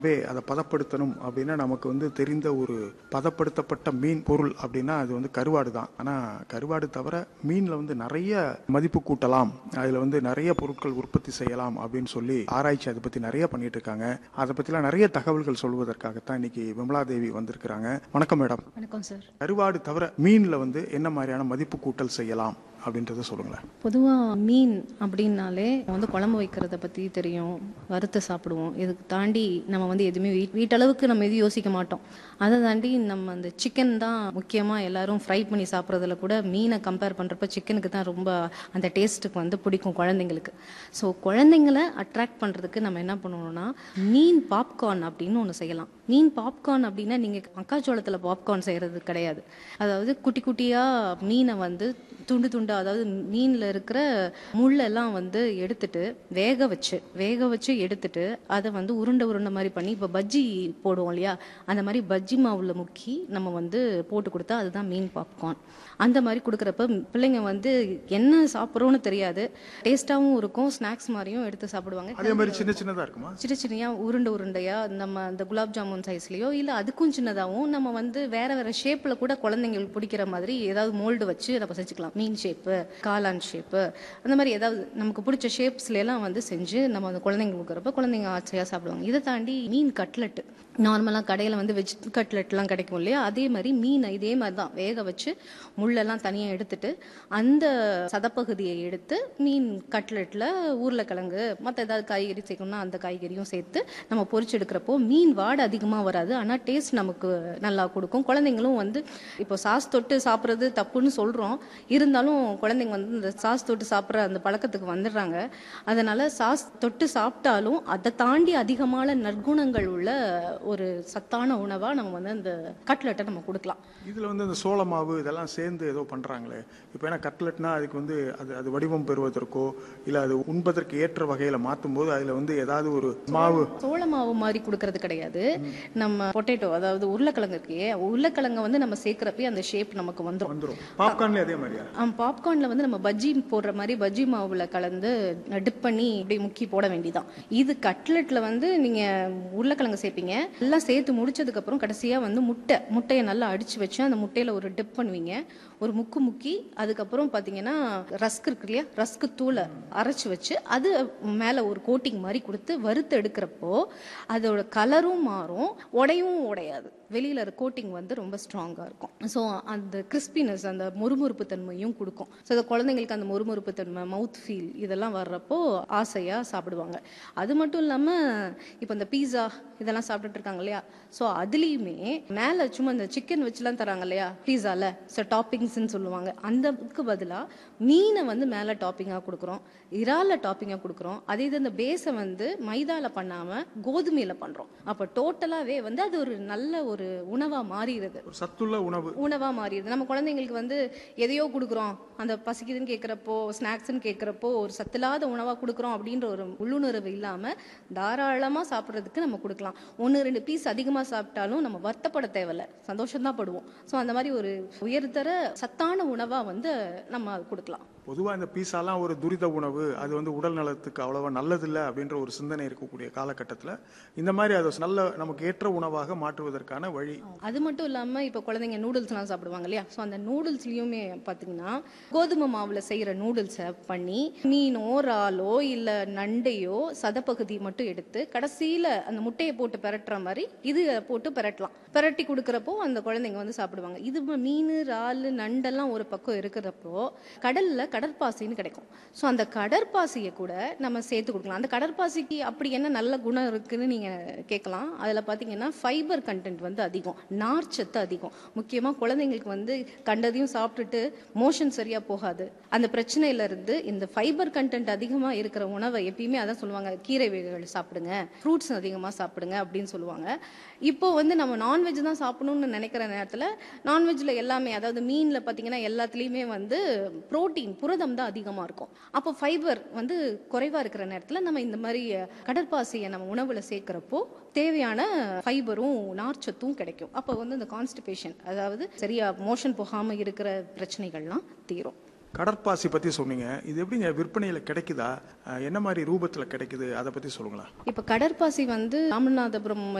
வே அதை பதப்படுத்தணும் அப்படின்னா நமக்கு வந்து தெரிந்த ஒரு பதப்படுத்தப்பட்ட மீன் பொருள் அப்படின்னா அது வந்து கருவாடு தான் ஆனால் கருவாடு தவிர மீனில் வந்து நிறைய மதிப்பு கூட்டலாம் அதில் வந்து நிறைய பொருட்கள் உற்பத்தி செய்யலாம் அப்படின்னு சொல்லி ஆராய்ச்சி அதை பற்றி நிறைய பண்ணிட்டு இருக்காங்க அதை பற்றிலாம் நிறைய தகவல்கள் சொல்வதற்காகத்தான் இன்னைக்கு விமலா தேவி வந்திருக்கிறாங்க வணக்கம் மேடம் வணக்கம் சார் கருவாடு தவிர மீனில் வந்து என்ன மாதிரியான மதிப்பு கூட்டல் செய்யலாம் அப்படின்றத சொல்லுங்களேன் பொதுவாக மீன் அப்படின்னாலே வந்து குழம்பு வைக்கிறத பற்றி தெரியும் வறுத்து சாப்பிடுவோம் இதுக்கு தாண்டி நம்ம வந்து எதுவுமே வீட் வீட்டளவுக்கு நம்ம எதுவும் யோசிக்க மாட்டோம் அதை தாண்டி நம்ம அந்த சிக்கன் தான் முக்கியமாக எல்லாரும் ஃப்ரை பண்ணி சாப்பிட்றதுல கூட மீனை கம்பேர் பண்ணுறப்ப சிக்கனுக்கு தான் ரொம்ப அந்த டேஸ்ட்டுக்கு வந்து பிடிக்கும் குழந்தைங்களுக்கு ஸோ குழந்தைங்களை அட்ராக்ட் பண்ணுறதுக்கு நம்ம என்ன பண்ணணும்னா மீன் பாப்கார்ன் அப்படின்னு ஒன்று செய்யலாம் மீன் பாப்கார்ன் அப்படின்னா நீங்கள் மக்காச்சோளத்தில் பாப்கார்ன் செய்கிறது கிடையாது அதாவது குட்டி குட்டியாக மீனை வந்து துண்டு துண்டா அதாவது மீனில் இருக்கிற முள்ளெல்லாம் வந்து எடுத்துட்டு வேக வச்சு வேக வச்சு எடுத்துட்டு அதை வந்து உருண்டை உருண்டை மாதிரி பண்ணி இப்போ பஜ்ஜி போடுவோம் இல்லையா அந்த மாதிரி பஜ்ஜி மாவுல முக்கி நம்ம வந்து போட்டு கொடுத்தா அதுதான் மீன் பாப்கார்ன் அந்த மாதிரி கொடுக்குறப்ப பிள்ளைங்க வந்து என்ன சாப்பிட்றோன்னு தெரியாது டேஸ்ட்டாகவும் இருக்கும் ஸ்நாக்ஸ் மாதிரியும் எடுத்து சாப்பிடுவாங்க அதே மாதிரி சின்ன சின்னதாக இருக்குமா சின்ன சின்னையா உருண்டை உருண்டையா நம்ம அந்த குலாப் ஜாமுன் சைஸ்லயோ இல்ல அதுக்கும் சின்னதாகவும் நம்ம வந்து வேற வேற ஷேப்ல கூட குழந்தைங்களுக்கு பிடிக்கிற மாதிரி ஏதாவது மோல்டு வச்சு நம்ம செஞ்சுக்கலாம் மீன் ஷேப்பு காளான் ஷேப்பு அந்த மாதிரி ஏதாவது நமக்கு பிடிச்ச ஷேப்ஸ்ல எல்லாம் வந்து செஞ்சு நம்ம அந்த குழந்தைங்களுக்கு கொடுக்குறப்ப குழந்தைங்க ஆச்சரியா சாப்பிடுவாங்க இதை தாண்டி மீன் கட்லெட் நார்மலாக கடையில் வந்து வெஜ் கட்லெட்லாம் கிடைக்கும் இல்லையா அதே மாதிரி மீனை இதே மாதிரி தான் வேக வச்சு முள்ளெல்லாம் தனியாக எடுத்துட்டு அந்த சதப்பகுதியை எடுத்து மீன் கட்லெட்டில் உருளைக்கிழங்கு மற்ற ஏதாவது காய்கறி சேர்க்கணும்னா அந்த காய்கறியும் சேர்த்து நம்ம பொரிச்சு எடுக்கிறப்போ மீன் வாடை அதிகமாக வராது ஆனால் டேஸ்ட் நமக்கு நல்லா கொடுக்கும் குழந்தைங்களும் வந்து இப்போ சாஸ் தொட்டு சாப்பிட்றது தப்புன்னு சொல்கிறோம் இருந்தாலும் குழந்தைங்க வந்து இந்த சாஸ் தொட்டு சாப்பிட்ற அந்த பழக்கத்துக்கு வந்துடுறாங்க அதனால சாஸ் தொட்டு சாப்பிட்டாலும் அதை தாண்டி அதிகமான நற்குணங்கள் உள்ள ஒரு சத்தான உணவாக நம்ம வந்து அந்த கட்லெட்டை நம்ம கொடுக்கலாம் இதில் வந்து இந்த சோள மாவு இதெல்லாம் சேர்ந்து ஏதோ பண்ணுறாங்களே இப்போ ஏன்னா கட்லெட்னா அதுக்கு வந்து அது அது வடிவம் பெறுவதற்கோ இல்லை அது உண்பதற்கு ஏற்ற வகையில் மாற்றும் போது அதில் வந்து ஏதாவது ஒரு மாவு சோள மாவு மாதிரி கொடுக்கறது கிடையாது நம்ம பொட்டேட்டோ அதாவது உருளைக்கிழங்கு இருக்கே உருளைக்கிழங்க வந்து நம்ம சேர்க்கிறப்பே அந்த ஷேப் நமக்கு வந்துடும் வந்துடும் பாப்கார்ன்லேயே அதே மாதிரியா பாப்கார்ன்ல வந்து நம்ம பஜ்ஜி போடுற மாதிரி பஜ்ஜி மாவுல கலந்து டிப் பண்ணி இப்படி முக்கி போட வேண்டியதான் இது கட்லெட்ல வந்து நீங்க உருளைக்கிழங்கு சேர்ப்பீங்க எல்லாம் சேர்த்து முடிச்சதுக்கு அப்புறம் கடைசியா வந்து முட்டை முட்டையை நல்லா அடிச்சு வச்சு அந்த முட்டையில ஒரு டிப் பண்ணுவீங்க ஒரு முக்கு முக்கி அதுக்கப்புறம் பாத்தீங்கன்னா ரஸ்க் இருக்கு இல்லையா ரஸ்க் தூளை அரைச்சு வச்சு அது மேல ஒரு கோட்டிங் மாதிரி கொடுத்து வறுத்து எடுக்கிறப்போ அதோட கலரும் மாறும் உடையும் உடையாது வெளியில இருக்க கோட்டிங் வந்து ரொம்ப ஸ்ட்ராங்கா இருக்கும் ஸோ அந்த கிறிஸ்பினஸ் அந்த மொறுமொறுப்பு தன்மையும் கொடுக்கும் ஸோ அந்த குழந்தைங்களுக்கு அந்த மொறுமொறுப்பு தன்மை மவுத் ஃபீல் இதெல்லாம் வர்றப்போ ஆசையா சாப்பிடுவாங்க அது மட்டும் இல்லாம இப்போ இந்த பீஸா இதெல்லாம் சாப்பிட்டுட்டு இருக்காங்க இல்லையா ஸோ அதுலேயுமே மேலே சும்மா இந்த சிக்கன் வச்சுலாம் தராங்க இல்லையா பீஸால ஸோ டாப்பிங்ஸ்ன்னு சொல்லுவாங்க அந்தக்கு பதிலாக மீனை வந்து மேலே டாப்பிங்காக கொடுக்குறோம் இறால டாப்பிங்காக கொடுக்குறோம் அதே இது அந்த பேஸை வந்து மைதால பண்ணாமல் கோதுமையில பண்ணுறோம் அப்போ டோட்டலாகவே வந்து அது ஒரு நல்ல ஒரு உணவாக மாறிடுது ஒரு சத்துள்ள உணவு உணவா மாறிடுது நம்ம குழந்தைங்களுக்கு வந்து எதையோ கொடுக்குறோம் அந்த பசிக்குதுன்னு கேட்குறப்போ ஸ்நாக்ஸ்ன்னு கேட்குறப்போ ஒரு சத்தில்லாத உணவா கொடுக்குறோம் அப்படின்ற ஒரு உள்ளுணர்வு இல்லாம தாராளமா சாப்பிட்றதுக்கு நம்ம கொடுக்கலாம் ஒன்று ரெண்டு பீஸ் அதிகமா சாப்பிட்டாலும் நம்ம வருத்தப்பட தேவையில்ல சந்தோஷம் தான் படுவோம் ஸோ அந்த மாதிரி ஒரு உயர்தர சத்தான உணவா வந்து நம்ம கொடுக்கலாம் பொதுவாக இந்த பீஸாலாம் ஒரு துரித உணவு அது வந்து உடல் நலத்துக்கு அவ்வளவா நல்லதில்லை அப்படின்ற ஒரு சிந்தனை இருக்கக்கூடிய காலகட்டத்தில் இந்த மாதிரி அதை நல்ல நமக்கு ஏற்ற உணவாக மாற்றுவதற்கான வழி அது மட்டும் இல்லாம இப்போ குழந்தைங்க நூடுல்ஸ்லாம் சாப்பிடுவாங்க இல்லையா ஸோ அந்த நூடுல்ஸ்லயுமே பார்த்தீங்கன்னா கோதுமை மாவுல செய்யற நூடுல்ஸை பண்ணி மீனோ இறாலோ இல்ல நண்டையோ சதப்பகுதி மட்டும் எடுத்து கடைசியில அந்த முட்டையை போட்டு பெரட்டுற மாதிரி இது போட்டு பெரட்டலாம் பெரட்டி கொடுக்கறப்போ அந்த குழந்தைங்க வந்து சாப்பிடுவாங்க இது மீன் இறால் நண்டெல்லாம் ஒரு பக்கம் இருக்கிறப்போ கடல்ல கடற்பாசின்னு கிடைக்கும் ஸோ அந்த கடற்பாசியை கூட நம்ம சேர்த்து கொடுக்கலாம் அந்த கடற்பாசிக்கு அப்படி என்ன நல்ல குணம் இருக்குன்னு நீங்க கேட்கலாம் அதுல பாத்தீங்கன்னா ஃபைபர் கண்டென்ட் வந்து அதிகம் நார்ச்சத்து அதிகம் முக்கியமா குழந்தைங்களுக்கு வந்து கண்டதையும் சாப்பிட்டுட்டு மோஷன் சரியா போகாது அந்த பிரச்சனையில இருந்து இந்த ஃபைபர் கண்டென்ட் அதிகமா இருக்கிற உணவை எப்பயுமே அதான் சொல்லுவாங்க கீரை வகைகள் சாப்பிடுங்க ஃப்ரூட்ஸ் அதிகமா சாப்பிடுங்க அப்படின்னு சொல்லுவாங்க இப்போ வந்து நம்ம நான்வெஜ் தான் சாப்பிடணும்னு நினைக்கிற நேரத்துல நான்வெஜ்ல எல்லாமே அதாவது மீன்ல பாத்தீங்கன்னா எல்லாத்துலயுமே வந்து புரோட்டீன் புரதம் தான் அதிகமா இருக்கும் அப்போ ஃபைபர் வந்து குறைவா இருக்கிற நேரத்துல நம்ம இந்த மாதிரி கடற்பாசியை நம்ம உணவுல சேர்க்கிறப்போ தேவையான ஃபைபரும் நார்ச்சத்தும் கிடைக்கும் அப்போ வந்து இந்த கான்ஸ்டிபேஷன் அதாவது சரியா மோஷன் போகாம இருக்கிற பிரச்சனைகள்லாம் தீரும் கடற்பாசி பத்தி சொன்னீங்க இது எப்படிங்க விற்பனையில கிடைக்குதா அஹ், என்ன மாதிரி ரூபத்துல கிடைக்குது அதை பத்தி சொல்லுங்களேன் இப்போ கடற்பாசி வந்து ராமநாதபுரம்